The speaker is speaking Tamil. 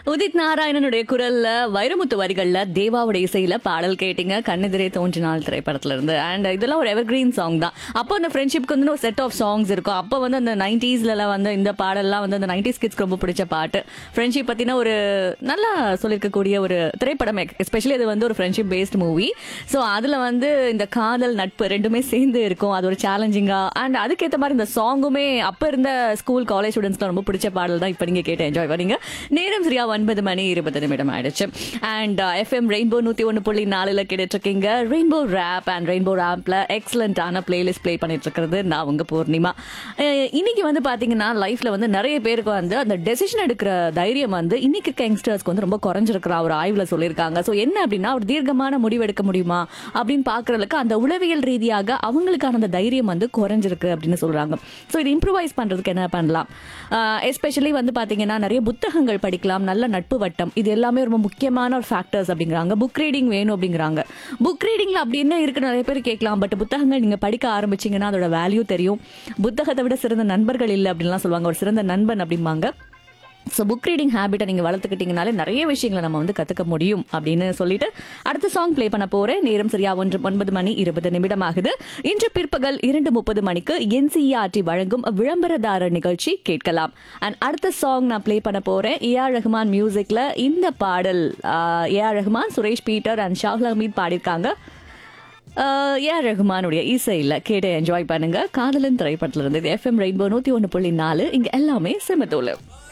உதித் நாராயணனுடைய குரல்ல வைரமுத்து வரிகள்ல தேவாவுடைய இசையில பாடல் கேட்டீங்க கண்ணெதிரே தோன்றினால் திரைப்படத்துல இருந்து அண்ட் இதெல்லாம் ஒரு எவர்கிரீன் சாங் தான் அப்போ அந்த ஃப்ரெண்ட்ஷிப்க்கு வந்து ஒரு செட் ஆஃப் சாங்ஸ் இருக்கும் அப்போ வந்து அந்த நைன்டிஸ்ல வந்து இந்த பாடல்லாம் வந்து அந்த நைன்டிஸ் கிட்ஸ்க்கு ரொம்ப பிடிச்ச பாட்டு ஃப்ரெண்ட்ஷிப் பத்தின ஒரு நல்லா சொல்லியிருக்கக்கூடிய ஒரு திரைப்படம் எஸ்பெஷலி அது வந்து ஒரு ஃப்ரெண்ட்ஷிப் பேஸ்ட் மூவி ஸோ அதுல வந்து இந்த காதல் நட்பு ரெண்டுமே சேர்ந்து இருக்கும் அது ஒரு சேலஞ்சிங்கா அண்ட் அதுக்கேற்ற மாதிரி இந்த சாங்குமே அப்ப இருந்த ஸ்கூல் காலேஜ் ஸ்டூடெண்ட்ஸ்க்கு ரொம்ப பிடிச்ச பாடல் தான் இப்போ நீங்க கேட்டு என்ஜாய் பண்ணீங்க நேரம் சரியா ஒன்பது மணி இருபது நிமிடம் ஆயிடுச்சு அண்ட் எஃப்எம் ரெயின்போ நூத்தி ஒன்று புள்ளி நாலுல கேட்டுட்டு இருக்கீங்க ரெயின்போ ரேப் அண்ட் ரெயின்போ ரேப்ல எக்ஸலண்டான பிளேலிஸ்ட் ப்ளே பண்ணிட்டு இருக்கிறது நான் உங்க பூர்ணிமா அஹ் இன்னைக்கு வந்து பாத்தீங்கன்னா லைஃப்ல வந்து நிறைய பேருக்கு வந்து அந்த டெசிஷன் எடுக்கிற தைரியம் வந்து இன்னைக்கு இருக்க யங்ஸ்டர்ஸ்க்கு வந்து ரொம்ப குறைஞ்சிருக்கிற ஒரு ஆய்வுல சொல்லியிருக்காங்க ஸோ என்ன அப்படின்னா ஒரு தீர்க்கமான முடிவு எடுக்க முடியுமா அப்படின்னு பாக்குறதுக்கு அந்த உளவியல் ரீதியாக அவங்களுக்கான அந்த தைரியம் வந்து குறைஞ்சிருக்கு அப்படின்னு சொல்றாங்க ஸோ இது இம்ப்ரூவைஸ் பண்றதுக்கு என்ன பண்ணலாம் எஸ்பெஷலி வந்து பாத்தீங்கன்னா நிறைய புத்தகங்கள் படிக்கலாம் நல்ல நட்பு வட்டம் இது எல்லாமே ரொம்ப முக்கியமான ஒரு ஃபேக்டர்ஸ் அப்படிங்கிறாங்க புக் ரீடிங் வேணும் அப்படிங்கிறாங்க புக் ரீடிங்ல அப்படி என்ன இருக்கு நிறைய பேர் கேட்கலாம் பட் புத்தகங்கள் நீங்க படிக்க ஆரம்பிச்சீங்கன்னா அதோட வேல்யூ தெரியும் புத்தகத்தை விட சிறந்த நண்பர்கள் இல்லை அப்படின்லாம் சொல்லுவாங்க ஒரு சிறந்த நண்பன் அப்படிம்பாங்க ஸோ புக் ரீடிங் ஹேபிட்டை நீங்கள் வளர்த்துக்கிட்டீங்கனாலே நிறைய விஷயங்களை நம்ம வந்து கற்றுக்க முடியும் அப்படின்னு சொல்லிட்டு அடுத்த சாங் ப்ளே பண்ண போகிறேன் நேரம் சரியா ஒன்று ஒன்பது மணி இருபது நிமிடம் ஆகுது இன்று பிற்பகல் இரண்டு முப்பது மணிக்கு என்சிஆர்டி வழங்கும் விளம்பரதாரர் நிகழ்ச்சி கேட்கலாம் அண்ட் அடுத்த சாங் நான் ப்ளே பண்ண போகிறேன் ஏஆர் ரஹ்மான் மியூசிக்கில் இந்த பாடல் ஏஆர் ரஹ்மான் சுரேஷ் பீட்டர் அண்ட் ஷாஹுல் ஹமீத் பாடியிருக்காங்க ஏஆர் ரஹ்மானுடைய இசையில் கேட்டு என்ஜாய் பண்ணுங்க காதலன் திரைப்படத்துல இருந்து எஃப்எம் ரெயின்போ நூற்றி ஒன்று புள்ளி நாலு இங்கே எல்லாமே செமத்தோலு